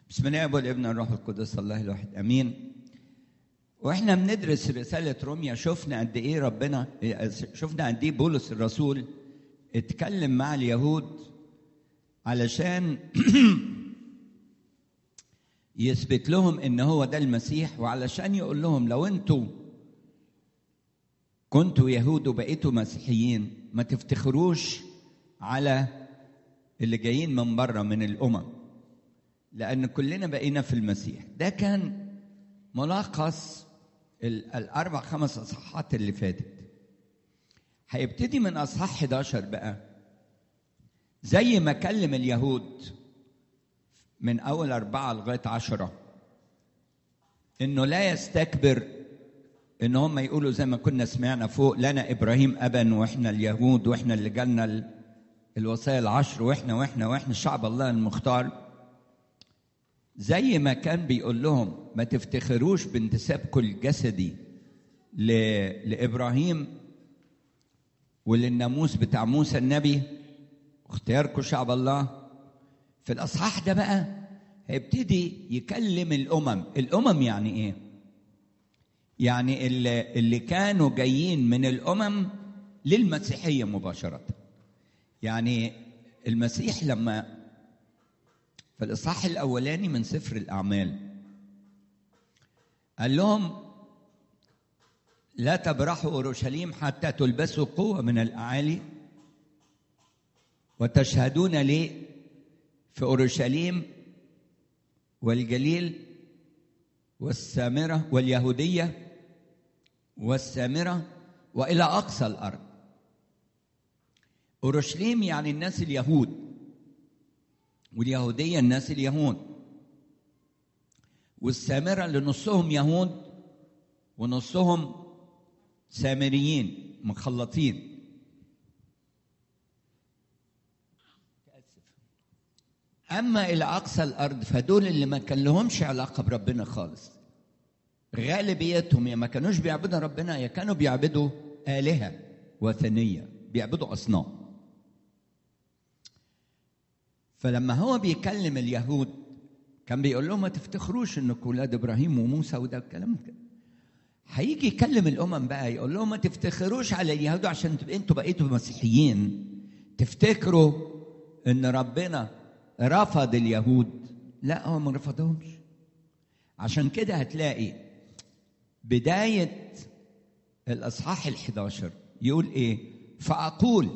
بسم الله والابن الروح القدس الله الواحد امين واحنا بندرس رساله روميا شفنا قد ايه ربنا شفنا قد ايه بولس الرسول اتكلم مع اليهود علشان يثبت لهم ان هو ده المسيح وعلشان يقول لهم لو انتوا كنتوا يهود وبقيتوا مسيحيين ما تفتخروش على اللي جايين من بره من الامم لان كلنا بقينا في المسيح ده كان ملخص الاربع خمس اصحاحات اللي فاتت هيبتدي من اصحاح 11 بقى زي ما كلم اليهود من اول اربعه لغايه عشره انه لا يستكبر ان هم يقولوا زي ما كنا سمعنا فوق لنا ابراهيم ابا واحنا اليهود واحنا اللي جالنا الوصايا العشر واحنا واحنا واحنا شعب الله المختار زي ما كان بيقول لهم ما تفتخروش بانتسابكم الجسدي لابراهيم وللناموس بتاع موسى النبي واختياركم شعب الله في الاصحاح ده بقى هيبتدي يكلم الامم الامم يعني ايه يعني اللي, اللي كانوا جايين من الامم للمسيحيه مباشره يعني المسيح لما في الاصحاح الاولاني من سفر الاعمال قال لهم لا تبرحوا اورشليم حتى تلبسوا قوه من الاعالي وتشهدون لي في اورشليم والجليل والسامره واليهوديه والسامره والى اقصى الارض اورشليم يعني الناس اليهود واليهوديه الناس اليهود والسامره اللي نصهم يهود ونصهم سامريين مخلطين اما الى اقصى الارض فدول اللي ما كان لهمش علاقه بربنا خالص غالبيتهم يا ما كانوش بيعبدوا ربنا يا كانوا بيعبدوا الهه وثنيه بيعبدوا اصنام فلما هو بيكلم اليهود كان بيقول لهم ما تفتخروش انكم ولاد ابراهيم وموسى وده الكلام كده هيجي يكلم الامم بقى يقول لهم ما تفتخروش على اليهود عشان انتوا بقيتوا مسيحيين تفتكروا ان ربنا رفض اليهود لا هو ما رفضهمش عشان كده هتلاقي بداية الأصحاح الحداشر يقول إيه فأقول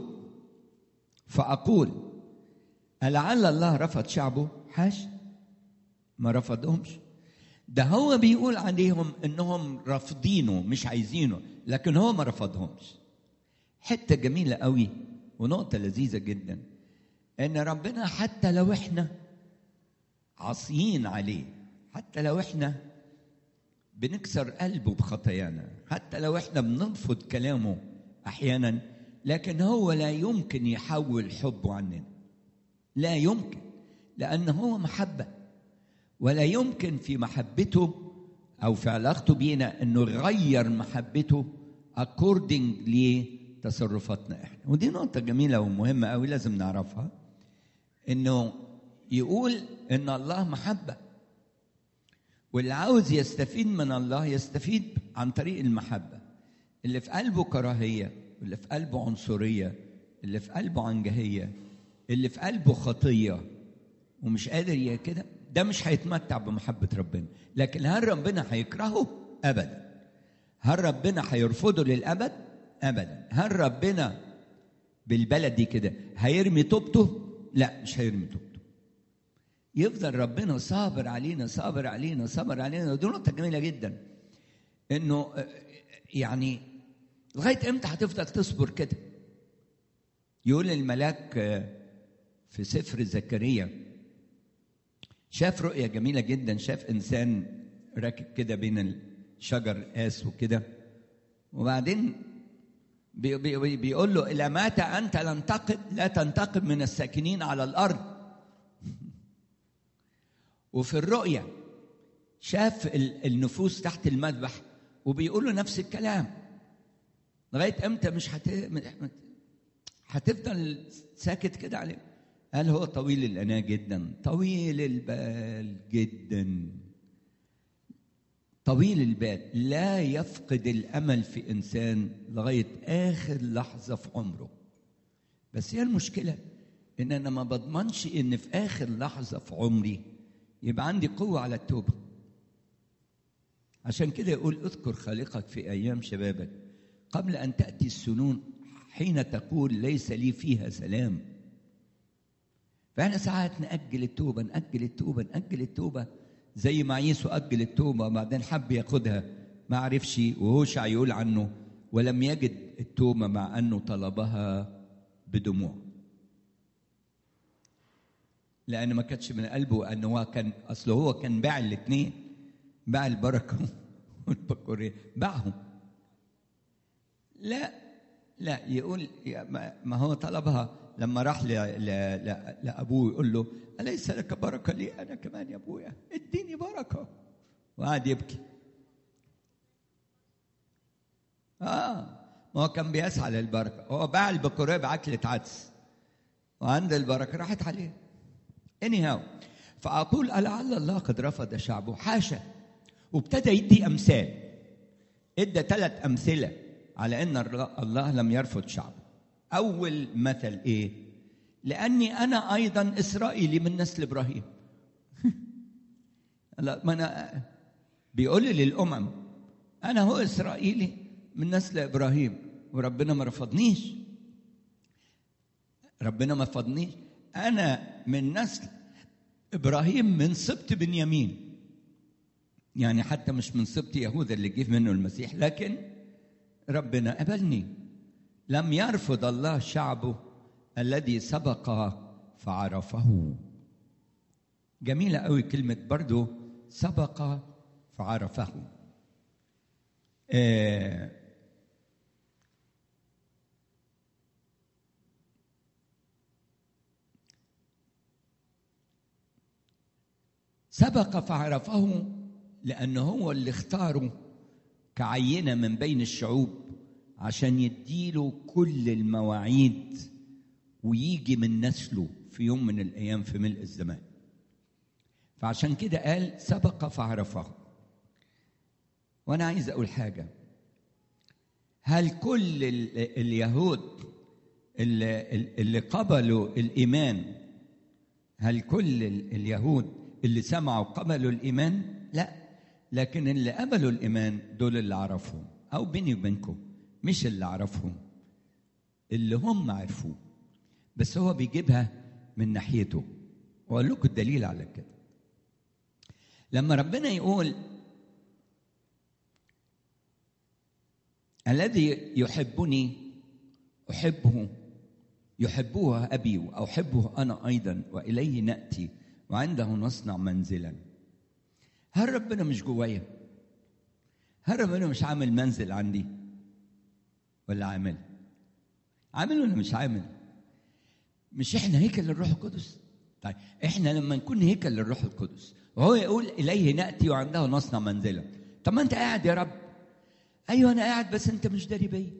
فأقول ألعل الله رفض شعبه حاش ما رفضهمش ده هو بيقول عليهم انهم رافضينه مش عايزينه لكن هو ما رفضهمش حته جميله قوي ونقطه لذيذه جدا ان ربنا حتى لو احنا عاصيين عليه حتى لو احنا بنكسر قلبه بخطايانا حتى لو احنا بنرفض كلامه احيانا لكن هو لا يمكن يحول حبه عننا لا يمكن لان هو محبه ولا يمكن في محبته او في علاقته بينا انه يغير محبته اكوردنج لتصرفاتنا احنا ودي نقطه جميله ومهمه قوي لازم نعرفها انه يقول ان الله محبه واللي عاوز يستفيد من الله يستفيد عن طريق المحبه اللي في قلبه كراهيه واللي في قلبه عنصريه اللي في قلبه عنجهيه اللي في قلبه خطيه ومش قادر كده ده مش هيتمتع بمحبه ربنا لكن هل ربنا هيكرهه ابدا هل ربنا هيرفضه للابد ابدا هل ربنا بالبلدي كده هيرمي توبته لا مش هيرمي توبته يفضل ربنا صابر علينا صابر علينا صابر علينا ودي نقطة جميلة جدا انه يعني لغاية امتى هتفضل تصبر كده يقول الملاك في سفر زكريا شاف رؤية جميلة جدا شاف إنسان راكب كده بين الشجر قاس وكده وبعدين بي بي بيقول له إلى متى أنت لن تقم لا تنتقم من الساكنين على الأرض وفي الرؤية شاف النفوس تحت المذبح وبيقول له نفس الكلام لغاية امتى مش هت... هتفضل ساكت كده عليه قال هو طويل الأناة جدا طويل البال جدا طويل البال لا يفقد الأمل في إنسان لغاية آخر لحظة في عمره بس هي المشكلة إن أنا ما بضمنش إن في آخر لحظة في عمري يبقى عندي قوة على التوبة عشان كده يقول اذكر خالقك في أيام شبابك قبل أن تأتي السنون حين تقول ليس لي فيها سلام فاحنا ساعات نأجل التوبة نأجل التوبة نأجل التوبة زي ما عيسو أجل التوبة وبعدين حب ياخدها ما عرفش وهوشع يقول عنه ولم يجد التوبة مع أنه طلبها بدموع لأن ما كانتش من قلبه أنه هو كان أصله هو كان باع الاثنين باع البركة والبكورية باعهم لا لا يقول ما هو طلبها لما راح ل... ل... ل... لابوه يقول له اليس لك بركه لي انا كمان يا ابويا اديني بركه وقعد يبكي اه ما هو كان بيسعى للبركه هو باع البكوريه بعكله عدس وعند البركه راحت عليه اني هاو فاقول لعل الله قد رفض شعبه حاشا وابتدى يدي امثال ادى ثلاث امثله على ان الله لم يرفض شعبه أول مثل إيه؟ لأني أنا أيضا إسرائيلي من نسل إبراهيم. لا ما أنا بيقول لي للأمم أنا هو إسرائيلي من نسل إبراهيم وربنا ما رفضنيش. ربنا ما رفضنيش أنا من نسل إبراهيم من سبط بنيامين. يعني حتى مش من سبط يهوذا اللي جه منه المسيح لكن ربنا قبلني لم يرفض الله شعبه الذي سبق فعرفه جميلة قوي كلمة برضو سبق فعرفه آه سبق فعرفه لأنه هو اللي اختاره كعينة من بين الشعوب عشان يديله كل المواعيد ويجي من نسله في يوم من الايام في ملء الزمان فعشان كده قال سبق فعرفه وانا عايز اقول حاجه هل كل اليهود اللي, اللي قبلوا الايمان هل كل اليهود اللي سمعوا قبلوا الايمان لا لكن اللي قبلوا الايمان دول اللي عرفهم او بيني وبينكم مش اللي عرفهم اللي هم عرفوه بس هو بيجيبها من ناحيته واقول لكم الدليل على كده لما ربنا يقول الذي يحبني احبه يحبه ابي واحبه انا ايضا واليه ناتي وعنده نصنع منزلا هل ربنا مش جوايا هل ربنا مش عامل منزل عندي ولا عامل عامل ولا مش عامل مش احنا هيكل للروح القدس طيب احنا لما نكون هيكل للروح القدس وهو يقول اليه ناتي وعنده نصنع منزلا طب ما انت قاعد يا رب ايوه انا قاعد بس انت مش داري بيا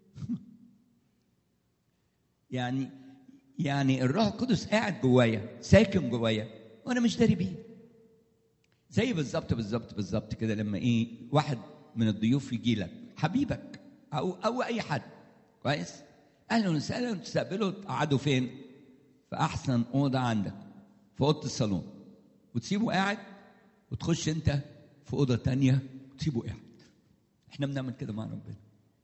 يعني يعني الروح القدس قاعد جوايا ساكن جوايا وانا مش داري بيه زي بالظبط بالظبط بالظبط كده لما ايه واحد من الضيوف يجي لك حبيبك او او اي حد كويس اهلا وسهلا تستقبله تقعدوا فين في احسن اوضه عندك في اوضه الصالون وتسيبه قاعد وتخش انت في اوضه تانية وتسيبه قاعد احنا بنعمل كده مع ربنا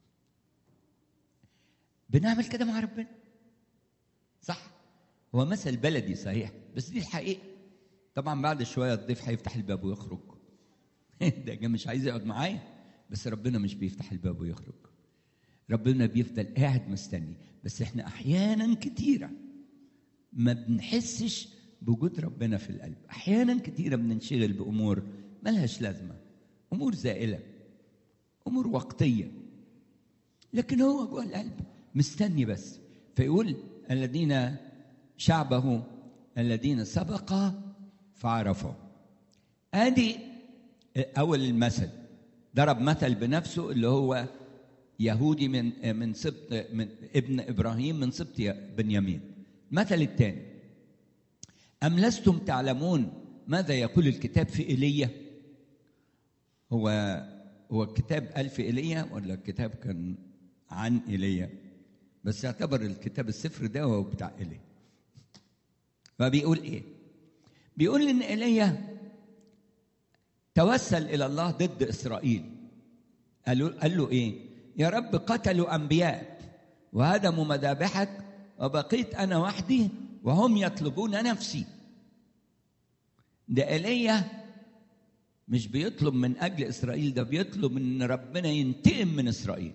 بنعمل كده مع ربنا صح هو مثل بلدي صحيح بس دي الحقيقه طبعا بعد شويه الضيف هيفتح الباب ويخرج ده مش عايز يقعد معايا بس ربنا مش بيفتح الباب ويخرج ربنا بيفضل قاعد مستني بس احنا احيانا كتيره ما بنحسش بوجود ربنا في القلب احيانا كتيره بننشغل بامور ملهاش لازمه امور زائله امور وقتيه لكن هو جوه القلب مستني بس فيقول الذين شعبه الذين سبق فعرفوا ادي اول المثل ضرب مثل بنفسه اللي هو يهودي من من سبط من ابن ابراهيم من سبط بنيامين المثل الثاني أم لستم تعلمون ماذا يقول الكتاب في إيليا هو هو الكتاب قال في إيليا ولا الكتاب كان عن إيليا بس يعتبر الكتاب السفر ده هو بتاع إيليا فبيقول إيه بيقول إن إيليا توسل إلى الله ضد إسرائيل قال له, قال له إيه يا رب قتلوا أنبياء وهدموا مذابحك وبقيت أنا وحدي وهم يطلبون نفسي ده ايليا مش بيطلب من اجل اسرائيل ده بيطلب ان ربنا ينتقم من اسرائيل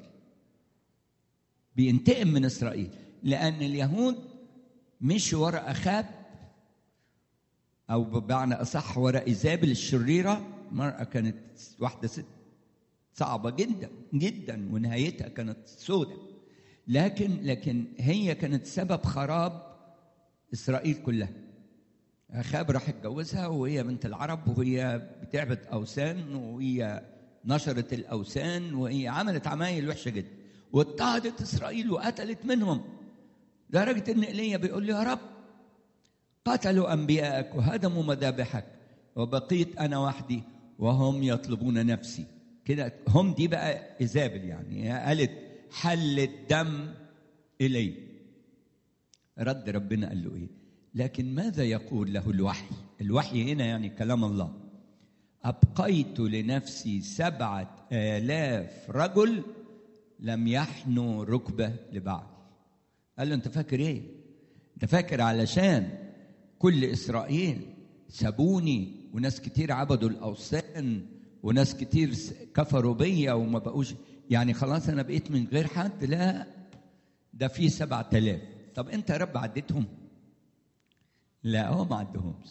بينتقم من اسرائيل لان اليهود مشوا ورا اخاب او بمعنى اصح ورا ايزابل الشريره مرأة كانت واحده ست صعبه جدا جدا ونهايتها كانت سودة لكن لكن هي كانت سبب خراب اسرائيل كلها اخاب راح اتجوزها وهي بنت العرب وهي بتعبد اوثان وهي نشرت الاوثان وهي عملت عمايل وحشه جدا واضطهدت اسرائيل وقتلت منهم لدرجه ان ايليا بيقول له يا رب قتلوا انبياءك وهدموا مذابحك وبقيت انا وحدي وهم يطلبون نفسي كده هم دي بقى ايزابل يعني هي قالت حل الدم الي رد ربنا قال له ايه لكن ماذا يقول له الوحي الوحي هنا يعني كلام الله أبقيت لنفسي سبعة آلاف رجل لم يحنوا ركبة لبعض قال له أنت فاكر إيه أنت فاكر علشان كل إسرائيل سابوني وناس كتير عبدوا الأوثان وناس كتير كفروا بيا وما بقوش يعني خلاص أنا بقيت من غير حد لا ده في سبعة آلاف طب أنت يا رب عديتهم لا هو ما عندهمش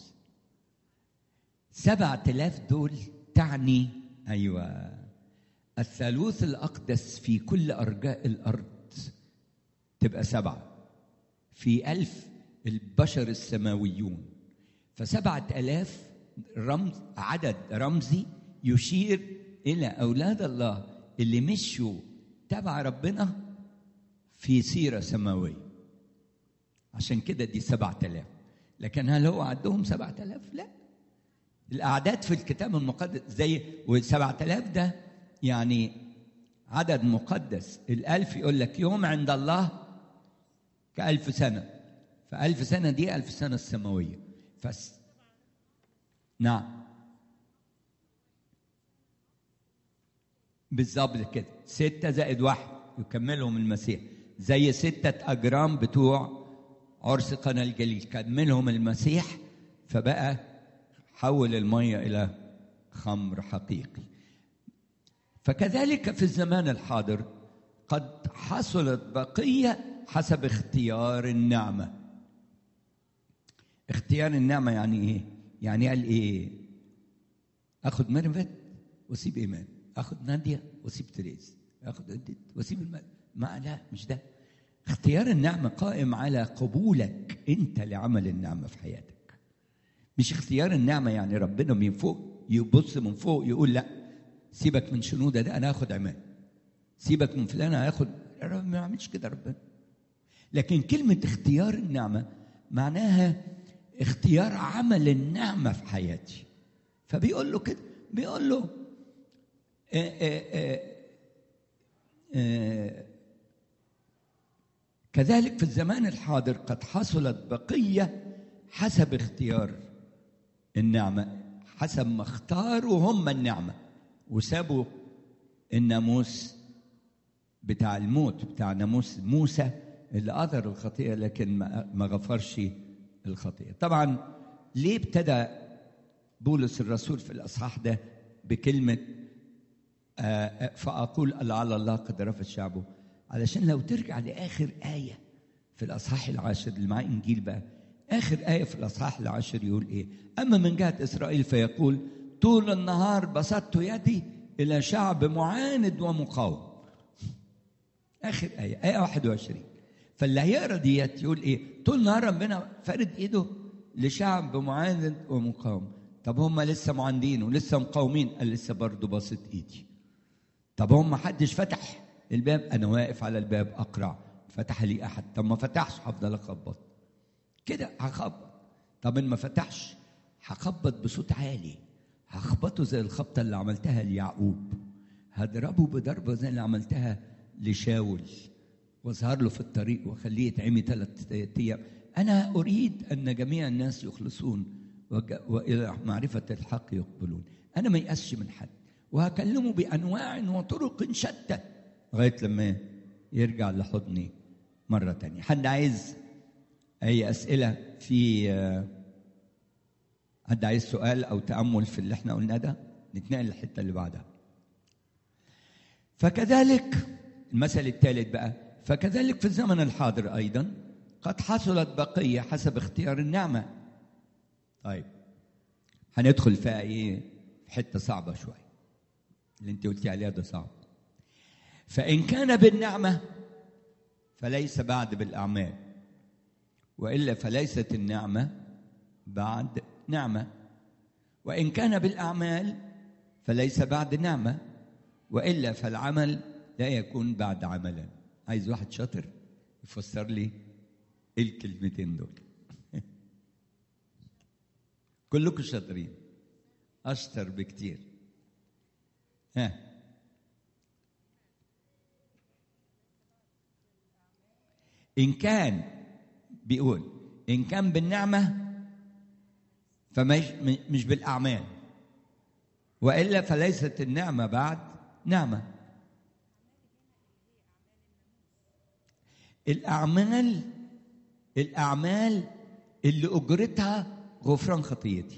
سبعة آلاف دول تعني أيوة الثالوث الأقدس في كل أرجاء الأرض تبقى سبعة في ألف البشر السماويون فسبعة آلاف رمز عدد رمزي يشير إلى أولاد الله اللي مشوا تبع ربنا في سيرة سماوية عشان كده دي سبعة آلاف لكن هل هو عندهم سبعة آلاف؟ لا الأعداد في الكتاب المقدس زي والسبعة آلاف ده يعني عدد مقدس الألف يقول لك يوم عند الله كألف سنة فألف سنة دي ألف سنة السماوية فس نعم بالظبط كده ستة زائد واحد يكملهم المسيح زي ستة أجرام بتوع عرس قنا الجليل كملهم المسيح فبقى حول المية إلى خمر حقيقي فكذلك في الزمان الحاضر قد حصلت بقية حسب اختيار النعمة اختيار النعمة يعني ايه؟ يعني قال ايه؟ اخد ميرفت واسيب ايمان اخد نادية واسيب تريز اخد ادت واسيب المال ما لا مش ده اختيار النعمة قائم على قبولك انت لعمل النعمة في حياتك مش اختيار النعمة يعني ربنا من فوق يبص من فوق يقول لا سيبك من شنودة ده انا هاخد عماد سيبك من فلان هاخد ما يعملش كده ربنا لكن كلمة اختيار النعمة معناها اختيار عمل النعمة في حياتي فبيقول له كده بيقول له آآ آآ آآ كذلك في الزمان الحاضر قد حصلت بقية حسب اختيار النعمة حسب ما اختاروا هم النعمة وسابوا الناموس بتاع الموت بتاع ناموس موسى اللي أثر الخطيئة لكن ما غفرش الخطيئة طبعا ليه ابتدى بولس الرسول في الأصحاح ده بكلمة فأقول على الله قد رفض شعبه علشان لو ترجع لآخر آية في الأصحاح العاشر اللي معاه إنجيل بقى آخر آية في الأصحاح العاشر يقول إيه أما من جهة إسرائيل فيقول طول النهار بسطت يدي إلى شعب معاند ومقاوم آخر آية آية 21 فاللي هيقرا ديت يقول إيه طول النهار ربنا فارد إيده لشعب معاند ومقاوم طب هم لسه معاندين ولسه مقاومين قال لسه برضه بسط إيدي طب هم ما حدش فتح الباب انا واقف على الباب اقرع فتح لي احد طب ما فتحش هفضل اخبط كده هخبط طب إن ما فتحش هخبط بصوت عالي هخبطه زي الخبطة اللي عملتها ليعقوب هضربه بضربة زي اللي عملتها لشاول واظهر له في الطريق واخليه يتعمي ثلاث ايام انا اريد ان جميع الناس يخلصون وج- والى معرفه الحق يقبلون انا ما يأسش من حد وهكلمه بانواع وطرق شتى لغايه لما يرجع لحضني مره تانية حد عايز اي اسئله في آه، حد عايز سؤال او تامل في اللي احنا قلناه ده نتنقل للحته اللي بعدها فكذلك المثل الثالث بقى فكذلك في الزمن الحاضر ايضا قد حصلت بقيه حسب اختيار النعمه طيب هندخل فيها ايه في حته صعبه شويه اللي انت قلتي عليها ده صعب فان كان بالنعمه فليس بعد بالاعمال والا فليست النعمه بعد نعمه وان كان بالاعمال فليس بعد نعمه والا فالعمل لا يكون بعد عملا عايز واحد شاطر يفسر لي الكلمتين دول كلكم شاطرين اشطر بكتير ها ان كان بيقول ان كان بالنعمه فمش مش بالاعمال والا فليست النعمه بعد نعمه الاعمال الاعمال اللي اجرتها غفران خطيتي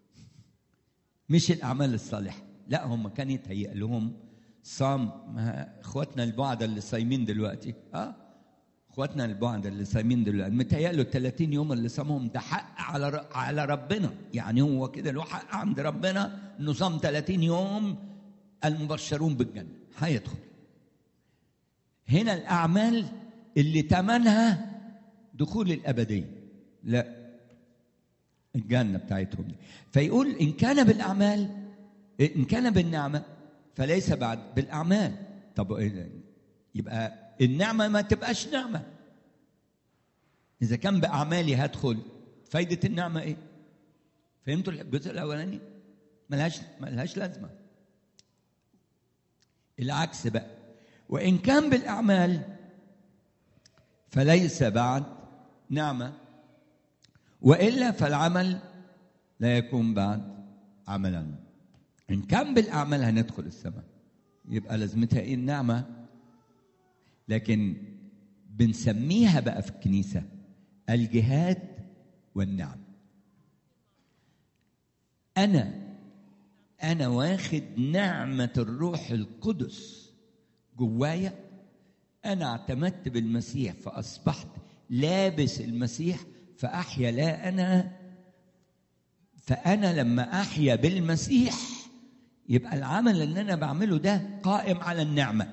مش الاعمال الصالحه لا هم كان يتهيأ لهم صام ما اخواتنا البعض اللي صايمين دلوقتي اه اخواتنا البعض اللي صايمين دلوقتي متهيأ له 30 يوم اللي صامهم ده حق على ر- على ربنا يعني هو كده له حق عند ربنا انه صام 30 يوم المبشرون بالجنه هيدخل هنا الاعمال اللي تمنها دخول الابديه لا الجنه بتاعتهم دي فيقول ان كان بالاعمال ان كان بالنعمه فليس بعد بالاعمال طب إيه- يبقى النعمه ما تبقاش نعمه اذا كان باعمالي هدخل فايده النعمه ايه فهمتوا الجزء الاولاني ملهاش ملهاش لازمه العكس بقى وان كان بالاعمال فليس بعد نعمه والا فالعمل لا يكون بعد عملا ان كان بالاعمال هندخل السماء يبقى لازمتها ايه النعمه لكن بنسميها بقى في الكنيسه الجهاد والنعم انا انا واخد نعمه الروح القدس جوايا انا اعتمدت بالمسيح فاصبحت لابس المسيح فاحيا لا انا فانا لما احيا بالمسيح يبقى العمل اللي انا بعمله ده قائم على النعمه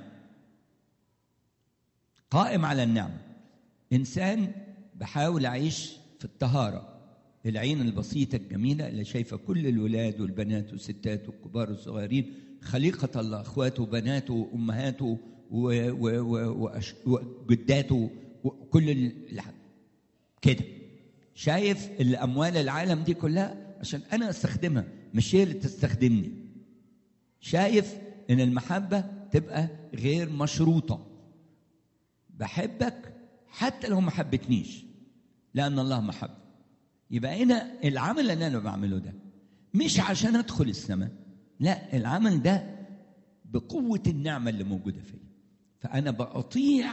قائم على النعمه انسان بحاول اعيش في الطهاره العين البسيطه الجميله اللي شايفه كل الولاد والبنات والستات والكبار والصغيرين خليقه الله اخواته وبناته وامهاته و- و- و- وأش- وجداته وكل ال- كده شايف الاموال العالم دي كلها عشان انا استخدمها مش هي اللي تستخدمني شايف ان المحبه تبقى غير مشروطه بحبك حتى لو ما حبتنيش لان الله محبه يبقى هنا العمل اللي انا بعمله ده مش عشان ادخل السماء لا العمل ده بقوه النعمه اللي موجوده فيا فانا بأطيع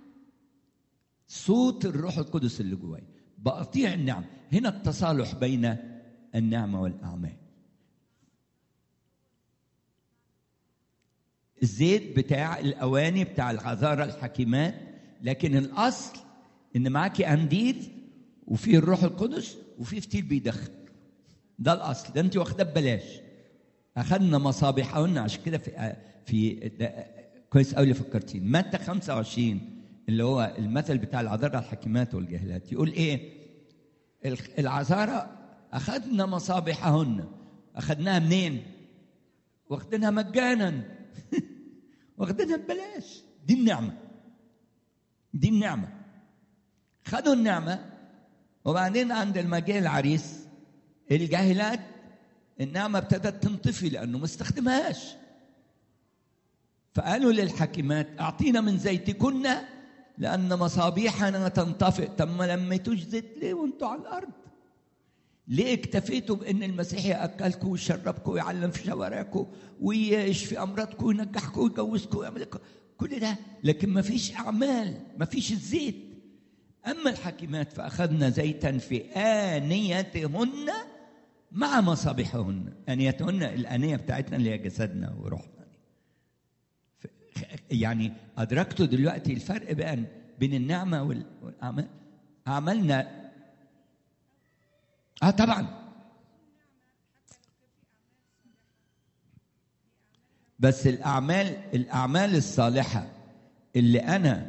صوت الروح القدس اللي جوايا بأطيع النعم هنا التصالح بين النعمة والأعمال الزيت بتاع الأواني بتاع العذارى الحكيمات لكن الأصل إن معاكي أنديل وفيه الروح القدس وفيه فتيل بيدخن ده الأصل ده أنت واخداه ببلاش أخذنا مصابيحهن عشان كده في في ده كويس قوي اللي فكرتين متى 25 اللي هو المثل بتاع العذارى الحكيمات والجاهلات يقول ايه العذارى اخذنا مصابيحهن اخذناها منين واخدينها مجانا واخدينها ببلاش دي النعمه دي النعمه خدوا النعمه وبعدين عند المجيء العريس الجاهلات النعمة ابتدت تنطفي لأنه ما استخدمهاش فقالوا للحكيمات أعطينا من زيتكن لأن مصابيحنا تنطفئ طب ما لميتوش زيت ليه وانتوا على الأرض ليه اكتفيتوا بان المسيح ياكلكم ويشربكم ويعلم في شوارعكم ويشفي امراضكم وينجحكم ويجوزكم ويعمل لكم كل ده لكن ما فيش اعمال ما فيش الزيت اما الحكيمات فاخذنا زيتا في انيتهن مع مصابيحهن انيتهن الانيه بتاعتنا اللي هي جسدنا وروحنا يعني ادركتوا دلوقتي الفرق بين بين النعمه والاعمال اعمالنا اه طبعا بس الاعمال الاعمال الصالحه اللي انا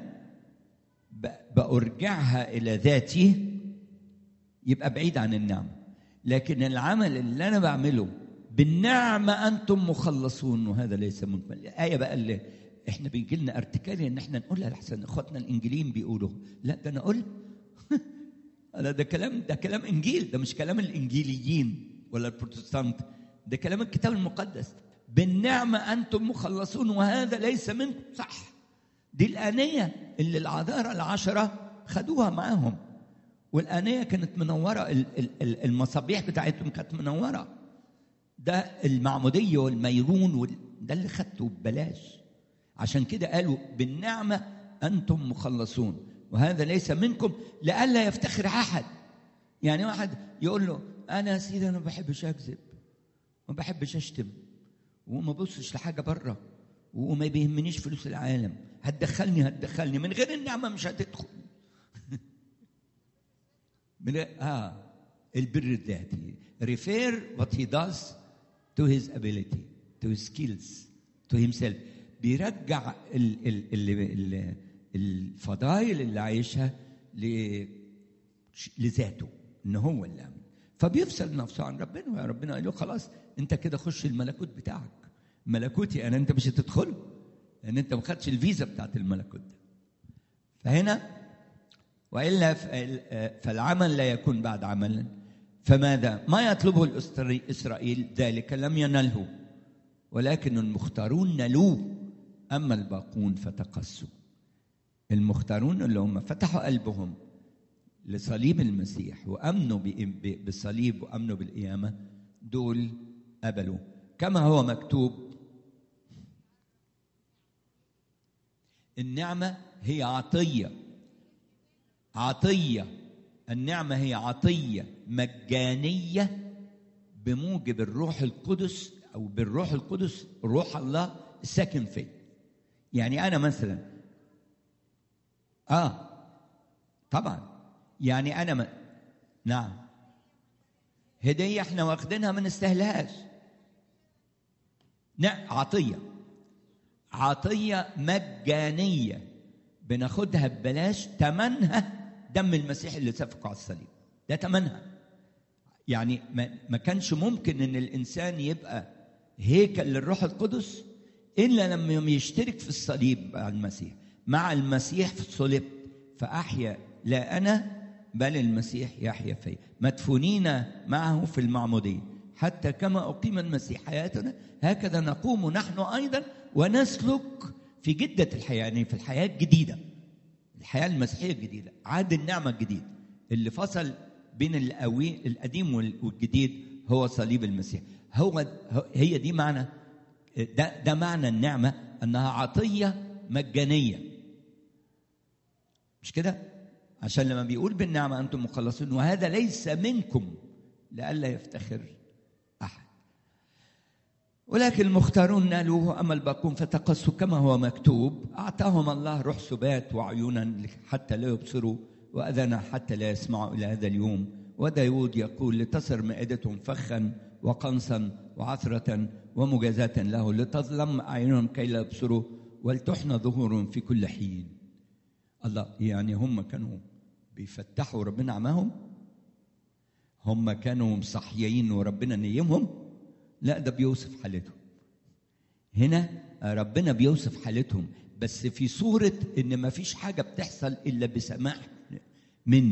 بارجعها الى ذاتي يبقى بعيد عن النعمه لكن العمل اللي انا بعمله بالنعمه انتم مخلصون وهذا ليس منكم الايه بقى اللي احنا بيجي لنا ارتكالي ان احنا نقولها لحسن اخواتنا الانجيليين بيقولوا لا ده انا اقول انا ده كلام ده كلام انجيل ده مش كلام الانجيليين ولا البروتستانت ده كلام الكتاب المقدس بالنعمه انتم مخلصون وهذا ليس منكم صح دي الانيه اللي العذارى العشره خدوها معاهم والانيه كانت منوره المصابيح بتاعتهم كانت منوره ده المعموديه والميرون ده اللي خدته ببلاش عشان كده قالوا بالنعمه انتم مخلصون وهذا ليس منكم لئلا يفتخر احد يعني واحد يقول له انا يا سيدي انا ما بحبش اكذب ما بحبش اشتم وما ببصش لحاجه بره وما بيهمنيش فلوس العالم هتدخلني هتدخلني من غير النعمه مش هتدخل من اه البر الذاتي ريفير وات هي داز تو هيز ابيليتي تو هيز سكيلز تو هيم سيلف بيرجع ال ال ال ال الفضائل اللي عايشها لذاته ان هو اللي عمل فبيفصل نفسه عن ربنا يا ربنا قال له خلاص انت كده خش الملكوت بتاعك ملكوتي انا انت مش هتدخل لان انت ما خدتش الفيزا بتاعت الملكوت ده فهنا والا فالعمل لا يكون بعد عمل فماذا ما يطلبه اسرائيل ذلك لم ينله ولكن المختارون نلوه اما الباقون فتقسوا المختارون اللي هم فتحوا قلبهم لصليب المسيح وامنوا بالصليب وامنوا بالقيامه دول قبلوا كما هو مكتوب النعمه هي عطيه عطيه النعمه هي عطيه مجانيه بموجب الروح القدس او بالروح القدس روح الله الساكن فيه يعني انا مثلا اه طبعا يعني انا ما نعم هديه احنا واخدينها ما نستاهلهاش نعم عطيه عطيه مجانيه بناخدها ببلاش ثمنها دم المسيح اللي سفكه على الصليب ده ثمنها يعني ما, ما كانش ممكن ان الانسان يبقى هيكل للروح القدس الا لما يشترك في الصليب مع المسيح مع المسيح في الصلب فاحيا لا انا بل المسيح يحيا فيا مدفونين معه في المعموديه حتى كما اقيم المسيح حياتنا هكذا نقوم نحن ايضا ونسلك في جده الحياه يعني في الحياه الجديده الحياه المسيحيه الجديده عهد النعمه الجديد اللي فصل بين القوي القديم والجديد هو صليب المسيح هو هي دي معنى ده ده معنى النعمه انها عطيه مجانيه مش كده عشان لما بيقول بالنعمه انتم مخلصون وهذا ليس منكم لئلا يفتخر احد ولكن المختارون نالوه اما الباقون فتقصوا كما هو مكتوب اعطاهم الله روح سبات وعيونا حتى لا يبصروا واذانا حتى لا يسمعوا الى هذا اليوم وداود يقول لتصر مائدتهم فخا وقنصا وعثرة ومجازاة له لتظلم أعينهم كي لا يبصروا ولتحنى ظهورهم في كل حين الله يعني هم كانوا بيفتحوا ربنا عماهم هم كانوا مصحيين وربنا نيمهم لا ده بيوصف حالتهم هنا ربنا بيوصف حالتهم بس في صورة إن ما فيش حاجة بتحصل إلا بسماح منه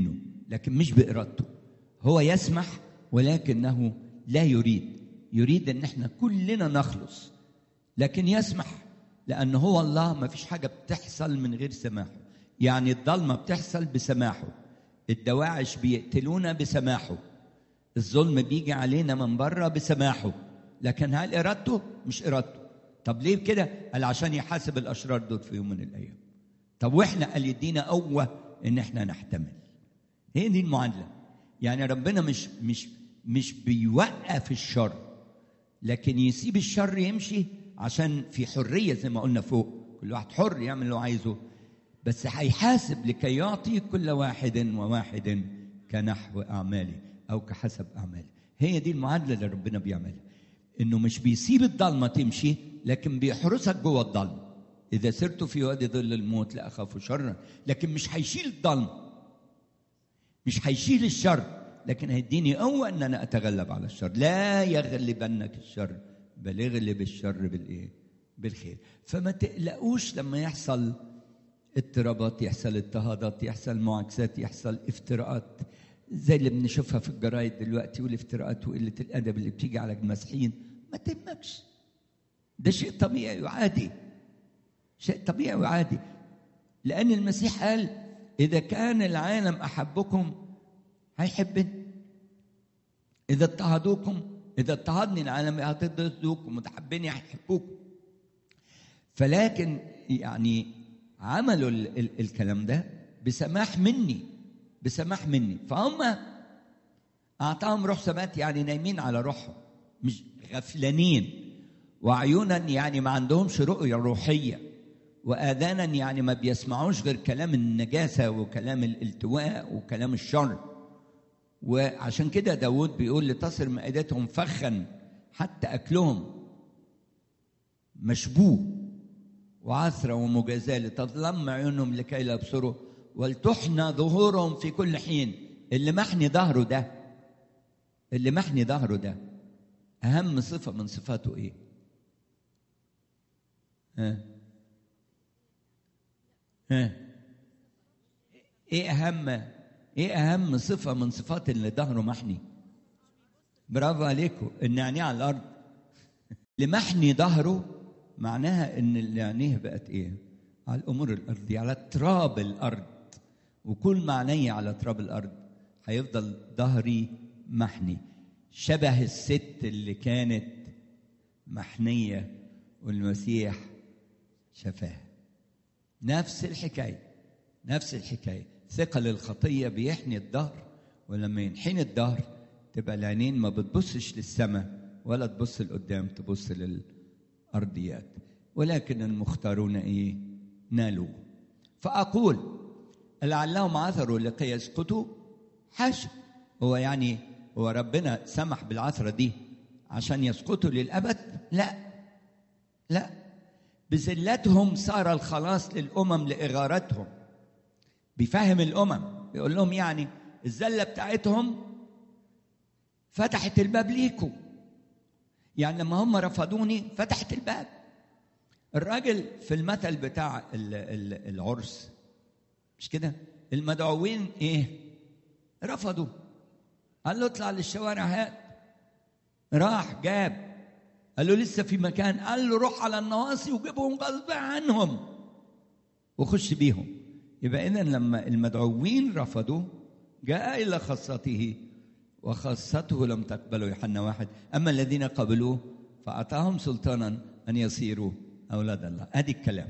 لكن مش بارادته هو يسمح ولكنه لا يريد يريد ان احنا كلنا نخلص لكن يسمح لان هو الله ما فيش حاجه بتحصل من غير سماحه يعني الضلمه بتحصل بسماحه الدواعش بيقتلونا بسماحه الظلم بيجي علينا من بره بسماحه لكن هل ارادته مش ارادته طب ليه كده قال عشان يحاسب الاشرار دول في يوم من الايام طب واحنا قال يدينا قوه ان احنا نحتمل هي دي المعادله يعني ربنا مش مش مش بيوقف الشر لكن يسيب الشر يمشي عشان في حريه زي ما قلنا فوق كل واحد حر يعمل اللي هو عايزه بس هيحاسب لكي يعطي كل واحد وواحد كنحو اعماله او كحسب اعماله هي دي المعادله اللي ربنا بيعملها انه مش بيسيب الضلمه تمشي لكن بيحرسك جوه الضلمه اذا سرت في وادي ظل الموت لا اخاف شرا لكن مش هيشيل الضلمه مش هيشيل الشر لكن هيديني قوه ان انا اتغلب على الشر لا يغلبنك الشر بل اغلب الشر بالايه بالخير فما تقلقوش لما يحصل اضطرابات يحصل اضطهادات يحصل معاكسات يحصل افتراءات زي اللي بنشوفها في الجرايد دلوقتي والافتراءات وقله الادب اللي بتيجي على المسيحيين ما تهمكش ده شيء طبيعي وعادي شيء طبيعي وعادي لان المسيح قال اذا كان العالم احبكم هيحبني اذا اضطهدوكم اذا اضطهدني العالم هتضطهدوكم وتحبني هيحبوكم فلكن يعني عملوا ال- ال- الكلام ده بسماح مني بسماح مني فهم اعطاهم روح ثبات يعني نايمين على روحهم مش غفلانين وعيونا يعني ما عندهمش رؤيه روحيه واذانا يعني ما بيسمعوش غير كلام النجاسه وكلام الالتواء وكلام الشر وعشان كده داود بيقول لتصر مائدتهم فخا حتى اكلهم مشبوه وعثرة ومجازاة لتظلم عيونهم لكي لا يبصروا ولتحنى ظهورهم في كل حين اللي محني ظهره ده اللي محني ظهره ده أهم صفة من صفاته إيه؟ ها؟ ها؟ إيه أهم إيه أهم صفة من صفات اللي ظهره محني؟ برافو عليكم إن عينيه على الأرض اللي محني ظهره معناها ان اللي عينيه بقت ايه؟ على الامور الارضيه على تراب الارض وكل ما عيني على تراب الارض هيفضل ظهري محني شبه الست اللي كانت محنيه والمسيح شفاها نفس الحكايه نفس الحكايه ثقل الخطيه بيحني الظهر ولما ينحني الظهر تبقى العينين ما بتبصش للسماء ولا تبص لقدام تبص لل أرضيات ولكن المختارون إيه نالوا فأقول لعلهم عثروا لكي يسقطوا حاشا هو يعني هو ربنا سمح بالعثرة دي عشان يسقطوا للأبد لا لا بذلتهم صار الخلاص للأمم لإغارتهم بيفهم الأمم بيقول لهم يعني الزلة بتاعتهم فتحت الباب ليكم يعني لما هم رفضوني فتحت الباب الراجل في المثل بتاع ال- ال- العرس مش كده المدعوين ايه رفضوا قال له اطلع للشوارع هات راح جاب قال له لسه في مكان قال له روح على النواصي وجيبهم غصب عنهم وخش بيهم يبقى اذا لما المدعوين رفضوا جاء الى خاصته وخاصته لم تقبله يوحنا واحد أما الذين قبلوه فأعطاهم سلطانا أن يصيروا أولاد الله هذه الكلام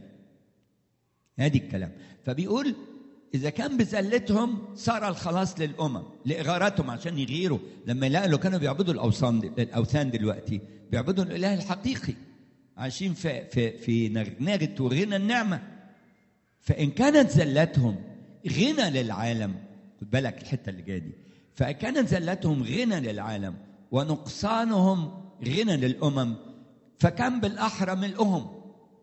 هذه الكلام فبيقول إذا كان بذلتهم صار الخلاص للأمم لإغارتهم عشان يغيروا لما يلاقوا كانوا بيعبدوا الأوثان الأوثان دلوقتي بيعبدوا الإله الحقيقي عايشين في في في نغنغة وغنى النعمة فإن كانت زلتهم غنى للعالم خد بالك الحتة اللي جاية دي فكانت زلتهم غنى للعالم ونقصانهم غنى للأمم فكان بالأحرى ملؤهم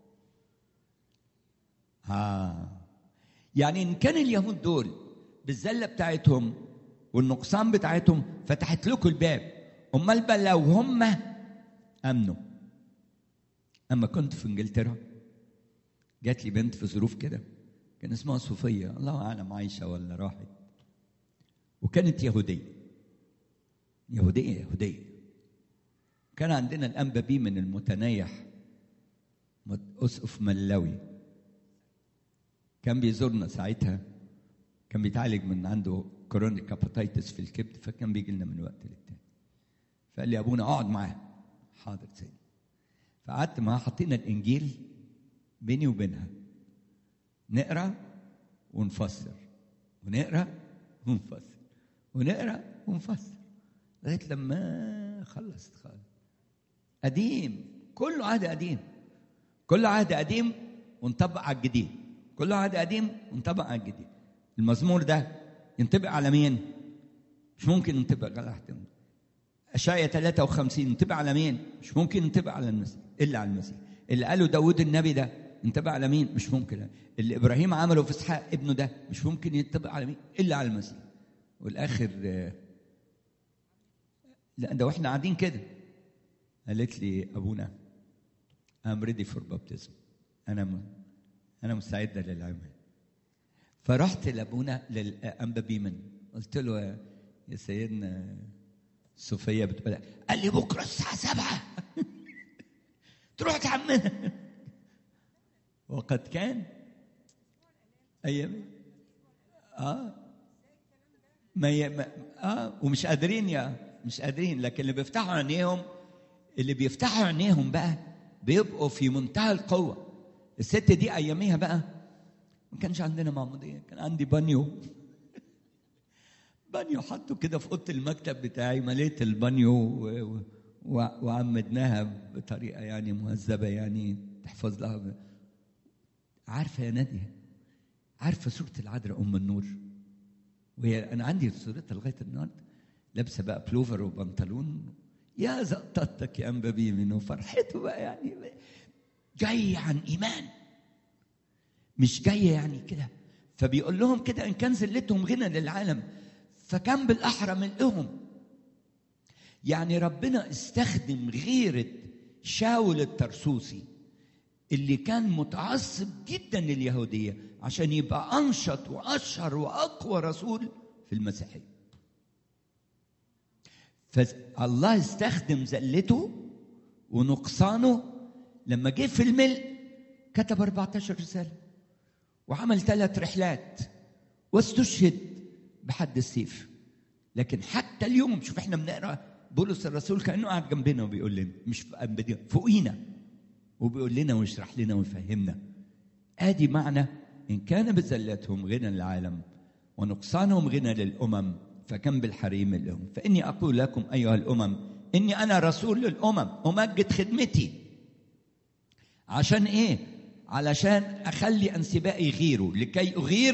ها يعني إن كان اليهود دول بالزلة بتاعتهم والنقصان بتاعتهم فتحت لكم الباب أمال بقى لو هم أمنوا أما كنت في إنجلترا جات لي بنت في ظروف كده كان اسمها صوفية الله أعلم عايشة ولا راحت وكانت يهودية يهودية يهودية كان عندنا الأنبا بي من المتنيح أسقف ملاوي كان بيزورنا ساعتها كان بيتعالج من عنده كورونيك هاباتيتس في الكبد فكان بيجي لنا من وقت للتاني فقال لي ابونا اقعد معاه حاضر سيدي فقعدت معاه حطينا الانجيل بيني وبينها نقرا ونفسر ونقرا ونفسر ونقرا ونفسر لغايه لما خلصت خالص قديم كله عهد قديم كله عهد قديم ونطبق على الجديد كله عهد قديم ونطبق على الجديد المزمور ده ينطبق على مين؟ مش ممكن ينطبق على حد أشعية 53 ينطبق على مين؟ مش ممكن ينطبق على المسيح إلا على المسيح اللي قاله داود النبي ده ينطبق على مين؟ مش ممكن اللي إبراهيم عمله في إسحاق ابنه ده مش ممكن ينطبق على مين؟ إلا على المسيح والآخر لا ده واحنا قاعدين كده قالت لي أبونا I'm ready for baptism أنا م... أنا مستعدة للعمل فرحت لابونا للانبا بيمن قلت له يا سيدنا صوفيا بتقول قال لي بكره الساعه سبعة تروح تعملها وقد كان ايام اه ما, ي... ما اه ومش قادرين يا مش قادرين لكن اللي بيفتحوا عينيهم اللي بيفتحوا عينيهم بقى بيبقوا في منتهى القوه الست دي اياميها بقى ما كانش عندنا معموديه كان عندي بانيو بانيو حطه كده في اوضه المكتب بتاعي مليت البانيو و... و... وعمدناها بطريقه يعني مهذبه يعني تحفظ لها عارفه يا ناديه عارفه صوره العذراء ام النور وهي انا عندي صورتها لغايه النهارده لابسه بقى بلوفر وبنطلون يا زقطتك يا انبابي منه فرحته بقى يعني جاي عن ايمان مش جايه يعني كده فبيقول لهم كده ان كان ذلتهم غنى للعالم فكان بالاحرى ملئهم يعني ربنا استخدم غيره شاول الترسوسي اللي كان متعصب جدا لليهوديه عشان يبقى انشط واشهر واقوى رسول في المسيحيه فالله استخدم زلته ونقصانه لما جه في الملء كتب 14 رساله وعمل ثلاث رحلات واستشهد بحد السيف لكن حتى اليوم شوف احنا بنقرا بولس الرسول كانه قاعد جنبنا وبيقول لنا مش فوقينا وبيقول لنا ويشرح لنا ويفهمنا ادي معنى ان كان بزلتهم غنى العالم ونقصانهم غنى للامم فكم بالحريم لهم فاني اقول لكم ايها الامم اني انا رسول للامم امجد خدمتي عشان ايه علشان اخلي انسبائي يغيروا لكي اغير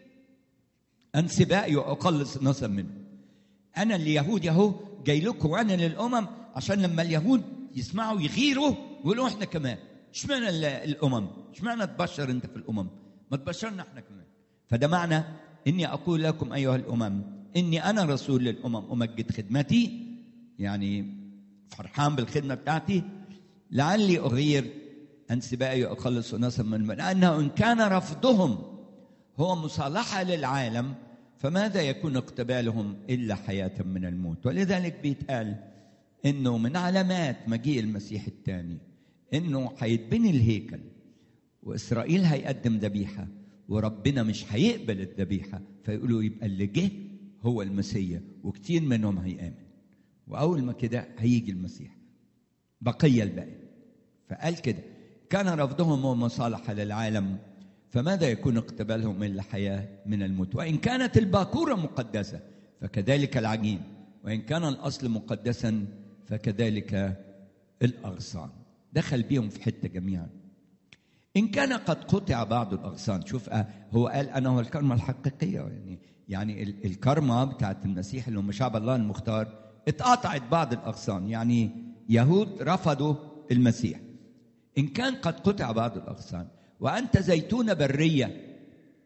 انسبائي واقلص نصب منه انا اليهود اهو جاي لكم وانا للامم عشان لما اليهود يسمعوا يغيروا ويقولوا احنا كمان اشمعنى الامم اشمعنى تبشر انت في الامم ما تبشرنا احنا كمان فده معنى اني اقول لكم ايها الامم اني انا رسول للامم امجد خدمتي يعني فرحان بالخدمه بتاعتي لعلي اغير انسبائي واخلص ناسا من لانه ان كان رفضهم هو مصالحه للعالم فماذا يكون اقتبالهم الا حياه من الموت ولذلك بيتقال انه من علامات مجيء المسيح الثاني انه هيتبني الهيكل واسرائيل هيقدم ذبيحه وربنا مش هيقبل الذبيحه فيقولوا يبقى اللي جه هو المسيا وكتير منهم هيامن واول ما كده هيجي المسيح بقيه الباقي فقال كده كان رفضهم هو مصالحه للعالم فماذا يكون اقتبالهم الا حياه من الموت وان كانت الباكوره مقدسه فكذلك العجين وان كان الاصل مقدسا فكذلك الاغصان دخل بيهم في حته جميعا ان كان قد قطع بعض الاغصان شوف هو قال انا هو الكرمه الحقيقيه يعني يعني الكرمه بتاعت المسيح اللي هم شعب الله المختار اتقطعت بعض الاغصان يعني يهود رفضوا المسيح ان كان قد قطع بعض الاغصان وانت زيتونه بريه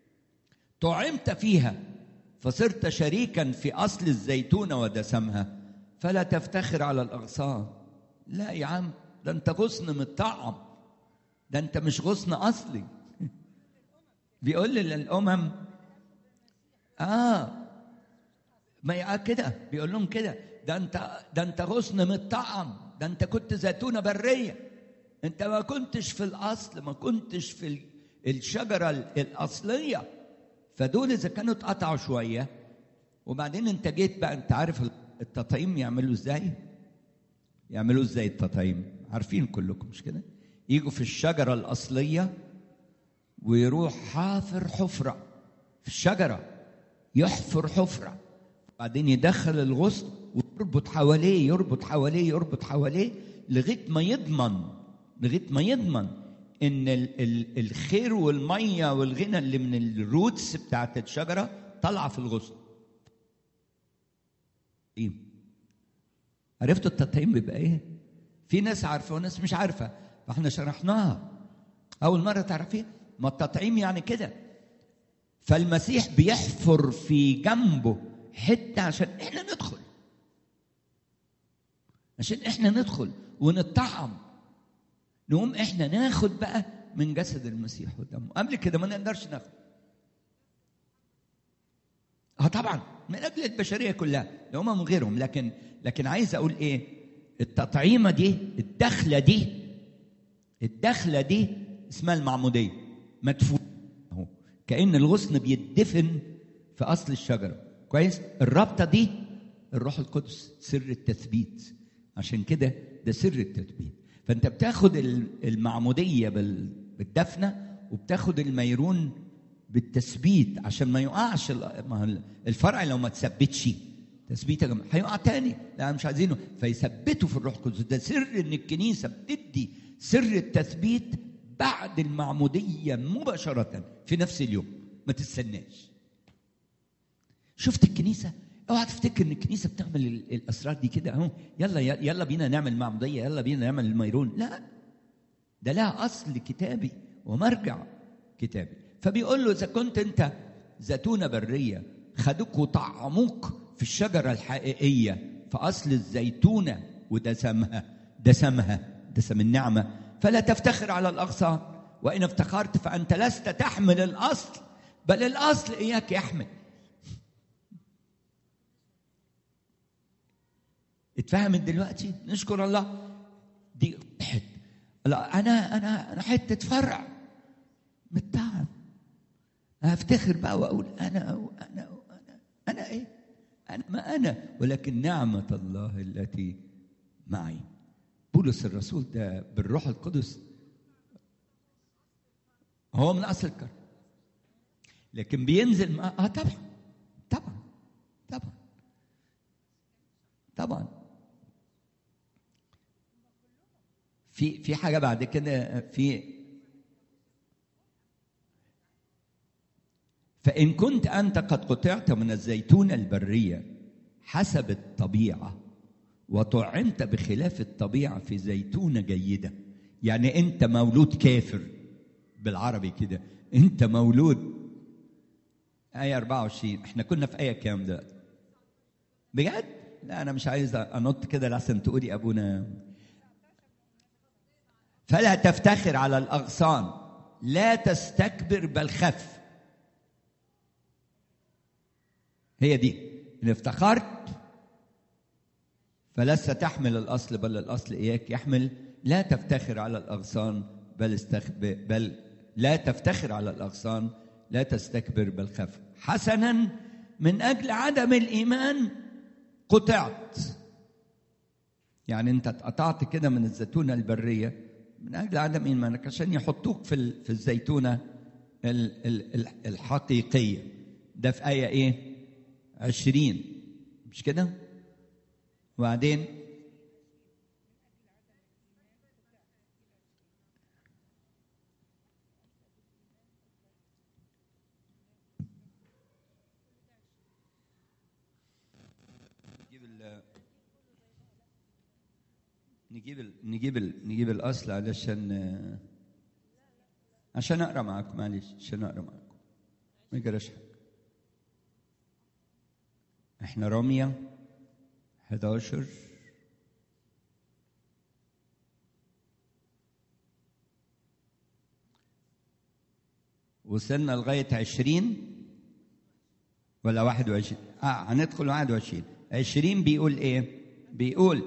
طعمت فيها فصرت شريكا في اصل الزيتونه ودسمها فلا تفتخر على الاغصان لا يا عم ده انت غصن متطعم ده انت مش غصن اصلي بيقول للامم اه ما يبقى كده بيقول لهم كده ده انت ده انت غصن متطعم ده انت كنت زيتونه بريه انت ما كنتش في الاصل ما كنتش في ال- الشجره ال- الاصليه فدول اذا كانوا اتقطعوا شويه وبعدين انت جيت بقى انت عارف التطعيم يعملوا ازاي؟ يعملوا ازاي التطعيم؟ عارفين كلكم مش كده؟ يجوا في الشجره الاصليه ويروح حافر حفره في الشجره يحفر حفره بعدين يدخل الغصن ويربط حواليه يربط حواليه يربط حواليه لغايه ما يضمن لغايه ما يضمن ان ال- ال- الخير والميه والغنى اللي من الروتس بتاعت الشجره طالعه في الغصن ايه عرفتوا التطعيم بيبقى ايه في ناس عارفه وناس مش عارفه فاحنا شرحناها اول مره تعرفيها ما التطعيم يعني كده فالمسيح بيحفر في جنبه حته عشان احنا ندخل عشان احنا ندخل ونطعم نقوم احنا ناخد بقى من جسد المسيح ودمه قبل كده ما نقدرش ناخد اه طبعا من اجل البشريه كلها لهم وغيرهم لكن لكن عايز اقول ايه التطعيمه دي الدخله دي الدخله دي اسمها المعموديه مدفون اهو كان الغصن بيدفن في اصل الشجره كويس الرابطه دي الروح القدس سر التثبيت عشان كده ده سر التثبيت فانت بتاخد ال- المعموديه بال- بالدفنه وبتاخد الميرون بالتثبيت عشان ما يقعش ال- ما هو الفرع لو ما تثبتش تثبيت يا جماعه هيقع تاني لا مش عايزينه فيثبتوا في الروح القدس ده سر ان الكنيسه بتدي سر التثبيت بعد المعموديه مباشره في نفس اليوم ما تستناش شفت الكنيسه اوعى تفتكر ان الكنيسه بتعمل ال- الاسرار دي كده اهو يلا يلا بينا نعمل معموديه يلا بينا نعمل الميرون لا ده لها اصل كتابي ومرجع كتابي فبيقول له اذا كنت انت زيتونه بريه خدوك وطعموك في الشجره الحقيقيه في اصل الزيتونه ودسمها دسمها دسم النعمه فلا تفتخر على الاغصان وان افتخرت فانت لست تحمل الاصل بل الاصل اياك يحمل اتفهمت دلوقتي نشكر الله دي حت لا انا انا انا حته فرع متعب هفتخر بقى واقول انا وانا وانا انا ايه انا ما انا ولكن نعمه الله التي معي بولس الرسول ده بالروح القدس هو من اصل الكرم لكن بينزل مع اه طبعا طبعا طبعا طبعا في في حاجه بعد كده في فان كنت انت قد قطعت من الزيتونه البريه حسب الطبيعه وطعمت بخلاف الطبيعه في زيتونه جيده يعني انت مولود كافر بالعربي كده انت مولود آية 24 احنا كنا في آية كام ده بجد لا أنا مش عايز أنط كده لحسن تقولي أبونا فلا تفتخر على الأغصان لا تستكبر بل خف هي دي إن افتخرت فلست تحمل الأصل بل الأصل إياك يحمل لا تفتخر على الأغصان بل استخبر بل لا تفتخر على الأغصان لا تستكبر بل خف حسنا من أجل عدم الإيمان قطعت يعني أنت اتقطعت كده من الزيتونة البرية من أجل عدم إيمانك عشان يحطوك في ال- في الزيتونة ال- ال- ال- الحقيقية ده في آية إيه؟ عشرين مش كده؟ وبعدين نجيب ال نجيب ال نجيب ال نجيب الاصل علشان عشان اقرا معاكم معلش عشان اقرا معاكم ما يجراش حاجه احنا روميا 11 وصلنا لغاية عشرين ولا 21 اه هندخل 21 20 بيقول ايه بيقول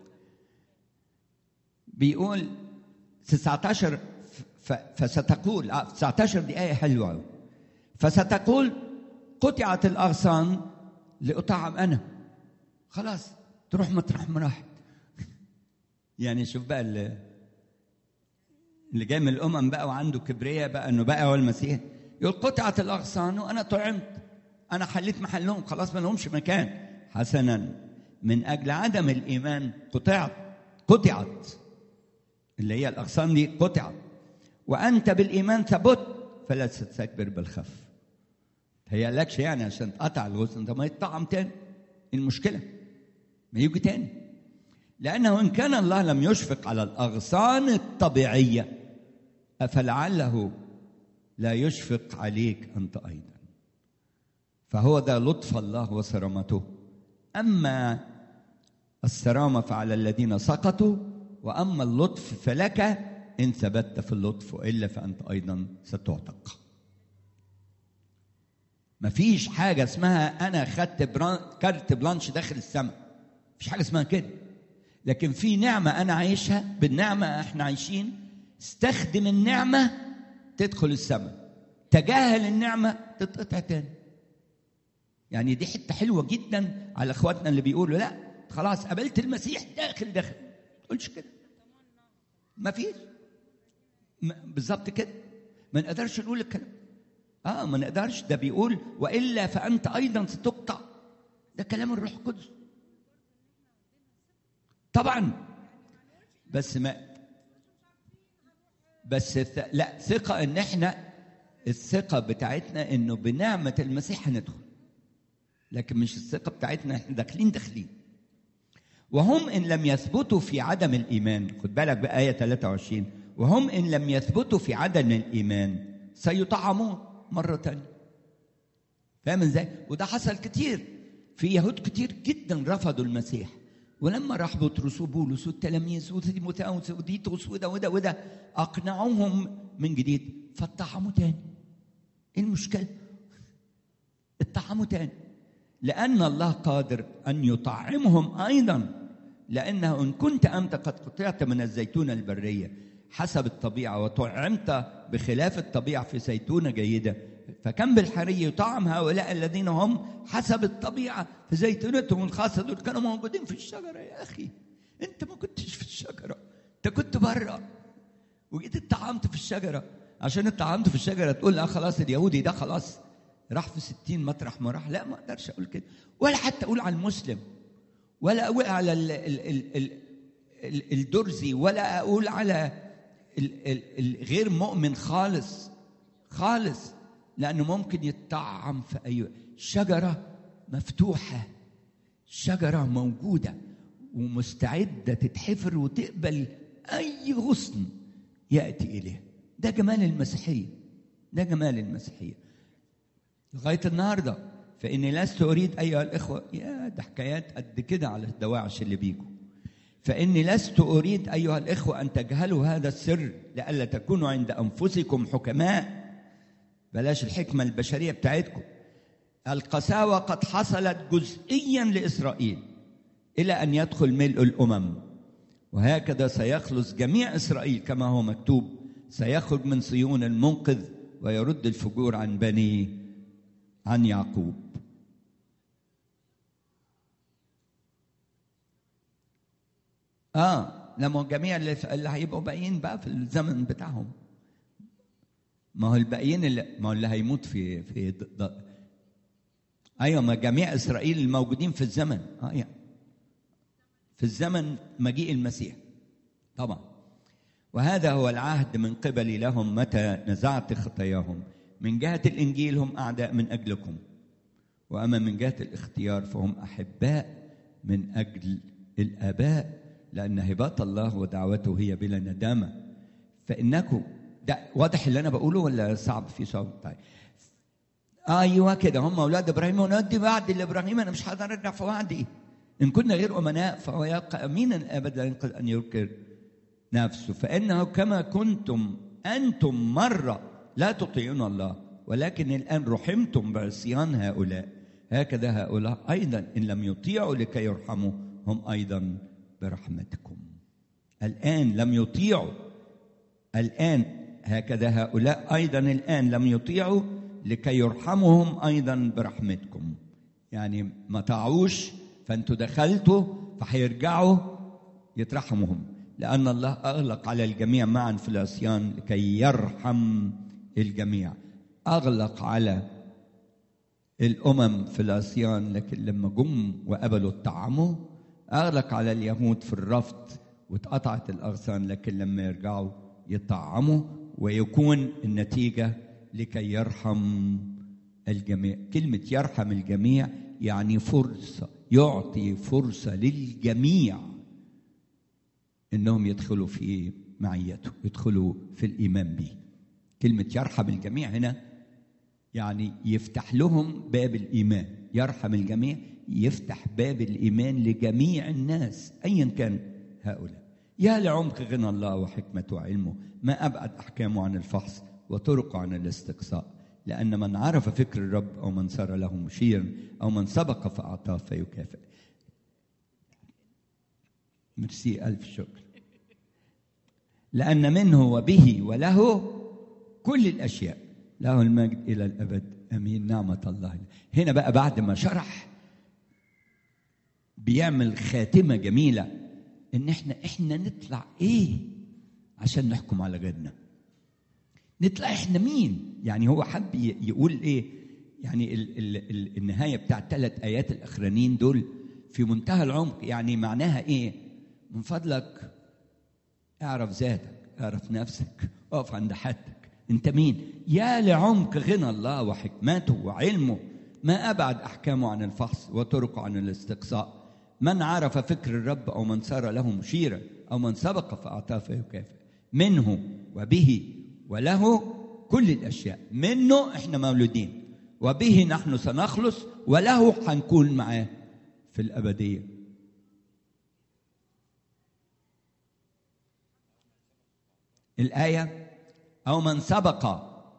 بيقول 19 ف- فستقول آه 19 دي آية حلوة أوي. فستقول قطعت الأغصان لأطعم أنا خلاص تروح مطرح ما راحت يعني شوف بقى اللي, اللي جاي من الأمم بقى وعنده كبرياء بقى إنه بقى هو المسيح يقول قطعت الأغصان وأنا طعمت أنا حليت محلهم خلاص ما لهمش مكان حسنا من أجل عدم الإيمان قطعت قطعت اللي هي الأغصان دي قطعت وأنت بالإيمان ثبت فلا تستكبر بالخف تهيألكش يعني عشان تقطع الغصن ده ما يتطعم تاني إيه المشكلة ما يجي تاني لأنه إن كان الله لم يشفق على الأغصان الطبيعية أفلعله لا يشفق عليك أنت أيضا فهو ذا لطف الله وصرامته أما الصرامة فعلى الذين سقطوا وأما اللطف فلك إن ثبت في اللطف وإلا فأنت أيضا ستعتق مفيش حاجة اسمها أنا خدت بران... كارت بلانش داخل السماء مفيش حاجة اسمها كده لكن في نعمة أنا عايشها بالنعمة إحنا عايشين استخدم النعمة تدخل السماء تجاهل النعمة تتقطع تاني يعني دي حتة حلوة جدا على إخواتنا اللي بيقولوا لا خلاص قابلت المسيح داخل داخل ما تقولش كده ما فيش بالظبط كده ما نقدرش نقول الكلام اه ما نقدرش ده بيقول والا فانت ايضا ستقطع ده كلام الروح القدس طبعا بس ما بس ث- لا ثقه ان احنا الثقه بتاعتنا انه بنعمه المسيح هندخل لكن مش الثقه بتاعتنا احنا داخلين داخلين وهم ان لم يثبتوا في عدم الايمان خد بالك بايه 23 وهم ان لم يثبتوا في عدم الايمان سيطعمون مره تانية فاهم ازاي وده حصل كتير في يهود كتير جدا رفضوا المسيح ولما راح بطرس وبولس والتلاميذ وتيموثاوس وديتوس وده وده وده اقنعوهم من جديد فاتطعموا تاني ايه المشكله اتطعموا تاني لأن الله قادر أن يطعمهم أيضا لأنه إن كنت أنت قد قطعت من الزيتونة البرية حسب الطبيعة وطعمت بخلاف الطبيعة في زيتونة جيدة فكم بالحري يطعم هؤلاء الذين هم حسب الطبيعة في زيتونتهم الخاصة دول كانوا موجودين في الشجرة يا أخي أنت ما كنتش في الشجرة أنت كنت بره وجيت اتطعمت في الشجرة عشان اتطعمت في الشجرة تقول لا خلاص اليهودي ده خلاص راح في ستين مطرح ما راح لا ما اقدرش اقول كده ولا حتى اقول على المسلم ولا اقول على ال ال ال ال ال الدرزي ولا اقول على ال ال الغير مؤمن خالص خالص لانه ممكن يتطعم في اي شجره مفتوحه شجره موجوده ومستعده تتحفر وتقبل اي غصن ياتي اليه ده جمال المسيحيه ده جمال المسيحيه لغايه النهارده فاني لست اريد ايها الاخوه يا ده حكايات قد كده على الدواعش اللي بيجوا فاني لست اريد ايها الاخوه ان تجهلوا هذا السر لئلا تكونوا عند انفسكم حكماء بلاش الحكمه البشريه بتاعتكم القساوه قد حصلت جزئيا لاسرائيل الى ان يدخل ملء الامم وهكذا سيخلص جميع اسرائيل كما هو مكتوب سيخرج من صيون المنقذ ويرد الفجور عن بني عن يعقوب اه لما جميع اللي, اللي هيبقوا باقيين بقى في الزمن بتاعهم ما هو الباقيين اللي ما هو اللي هيموت في في ض... ض... ايوه ما جميع اسرائيل الموجودين في الزمن اه يعني في الزمن مجيء المسيح طبعا وهذا هو العهد من قبلي لهم متى نزعت خطاياهم من جهة الإنجيل هم أعداء من أجلكم وأما من جهة الاختيار فهم أحباء من أجل الآباء لأن هبات الله ودعوته هي بلا ندامة فإنكم ده واضح اللي أنا بقوله ولا صعب في صعب طيب أيوه كده هم أولاد إبراهيم ونودي بعد لإبراهيم أنا مش هقدر أرجع في وعدي إن كنا غير أمناء فهو يبقى أمينا أبدا ينقذ أن ينكر نفسه فإنه كما كنتم أنتم مرة لا تطيعون الله ولكن الآن رحمتم بعصيان هؤلاء هكذا هؤلاء أيضا إن لم يطيعوا لكي يرحموا هم أيضا برحمتكم الآن لم يطيعوا الآن هكذا هؤلاء أيضا الآن لم يطيعوا لكي يرحمهم أيضا برحمتكم يعني ما طاعوش فأنتوا دخلتوا فهيرجعوا يترحمهم لأن الله أغلق على الجميع معا في العصيان لكي يرحم الجميع أغلق على الأمم في العصيان لكن لما جم وقبلوا الطعام أغلق على اليهود في الرفض واتقطعت الأغصان لكن لما يرجعوا يطعموا ويكون النتيجة لكي يرحم الجميع كلمة يرحم الجميع يعني فرصة يعطي فرصة للجميع انهم يدخلوا في معيته يدخلوا في الايمان به كلمه يرحم الجميع هنا يعني يفتح لهم باب الايمان يرحم الجميع يفتح باب الايمان لجميع الناس ايا كان هؤلاء يا لعمق غنى الله وحكمته وعلمه ما ابعد احكامه عن الفحص وطرقه عن الاستقصاء لان من عرف فكر الرب او من صار له مشيرا او من سبق فاعطاه فيكافئ ميرسي ألف شكر لأن منه وبه وله كل الأشياء له المجد إلى الأبد أمين نعمة الله هنا بقى بعد ما شرح بيعمل خاتمة جميلة إن إحنا إحنا نطلع إيه عشان نحكم على غيرنا نطلع إحنا مين يعني هو حب يقول إيه يعني ال ال ال النهاية بتاع الثلاث آيات الأخرانيين دول في منتهى العمق يعني معناها إيه من فضلك اعرف ذاتك اعرف نفسك اقف عند حدك انت مين يا لعمق غنى الله وحكمته وعلمه ما ابعد احكامه عن الفحص وطرقه عن الاستقصاء من عرف فكر الرب او من صار له مشيرا او من سبق فاعطاه فيكافئ منه وبه وله كل الاشياء منه احنا مولودين وبه نحن سنخلص وله هنكون معاه في الابديه الآية أو من سبق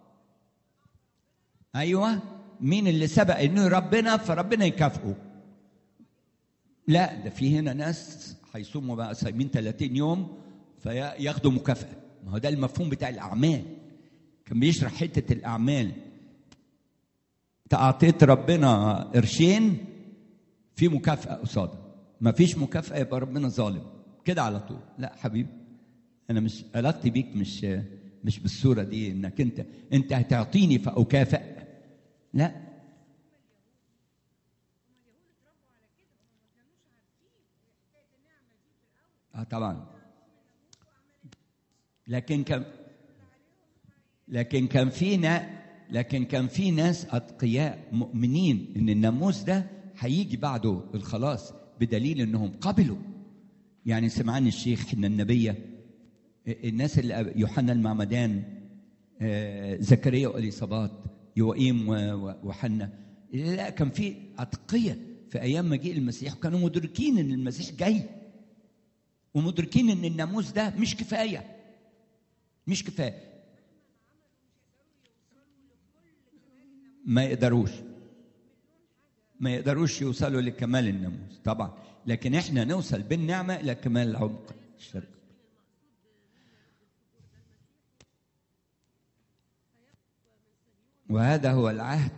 أيوة مين اللي سبق إنه ربنا فربنا يكافئه لا ده في هنا ناس هيصوموا بقى صايمين 30 يوم فياخدوا مكافأة ما هو ده المفهوم بتاع الأعمال كان بيشرح حتة الأعمال أنت أعطيت ربنا قرشين في مكافأة قصادها ما فيش مكافأة يبقى ربنا ظالم كده على طول لا حبيبي انا مش علاقتي بيك مش مش بالصوره دي انك انت انت هتعطيني فاكافئ لا اه طبعا لكن كان لكن كان في نا لكن كان في ناس اتقياء مؤمنين ان الناموس ده هيجي بعده الخلاص بدليل انهم قبلوا يعني سمعان الشيخ ان النبيه الناس اللي يوحنا المعمدان زكريا واليصابات يوئيم وحنا لا كان في اتقيه في ايام مجيء المسيح وكانوا مدركين ان المسيح جاي ومدركين ان الناموس ده مش كفايه مش كفايه ما يقدروش ما يقدروش يوصلوا لكمال الناموس طبعا لكن احنا نوصل بالنعمه الى كمال العمق الشرك وهذا هو العهد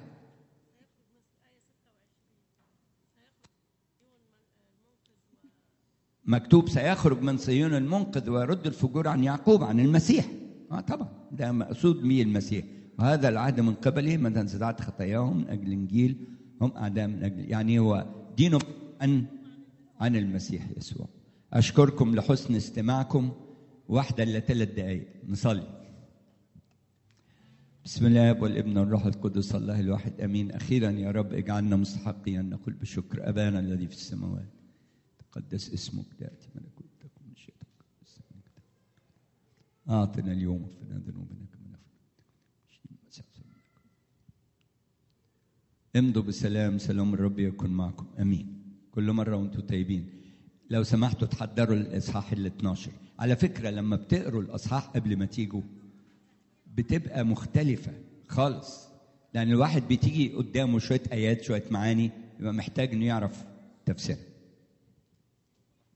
مكتوب سيخرج من صهيون المنقذ ويرد الفجور عن يعقوب عن المسيح اه طبعا ده مقصود به المسيح وهذا العهد من قبله من انزعت خطاياهم من اجل انجيل هم اعداء من اجل يعني هو دينه عن عن المسيح يسوع اشكركم لحسن استماعكم واحده الا ثلاث دقائق نصلي بسم الله والابن والروح القدس الله الواحد امين اخيرا يا رب اجعلنا مستحقين نقول بشكر ابانا الذي في السماوات تقدس اسمك تاتي ملكوتك ومشيئتك اعطنا اليوم اغفرنا ذنوبنا كما نغفر امضوا بسلام سلام الرب يكن معكم امين كل مره وانتم طيبين لو سمحتوا تحضروا الاصحاح ال 12 على فكره لما بتقروا الاصحاح قبل ما تيجوا بتبقى مختلفة خالص لان الواحد بتيجي قدامه شويه ايات شويه معاني يبقى محتاج انه يعرف تفسيرها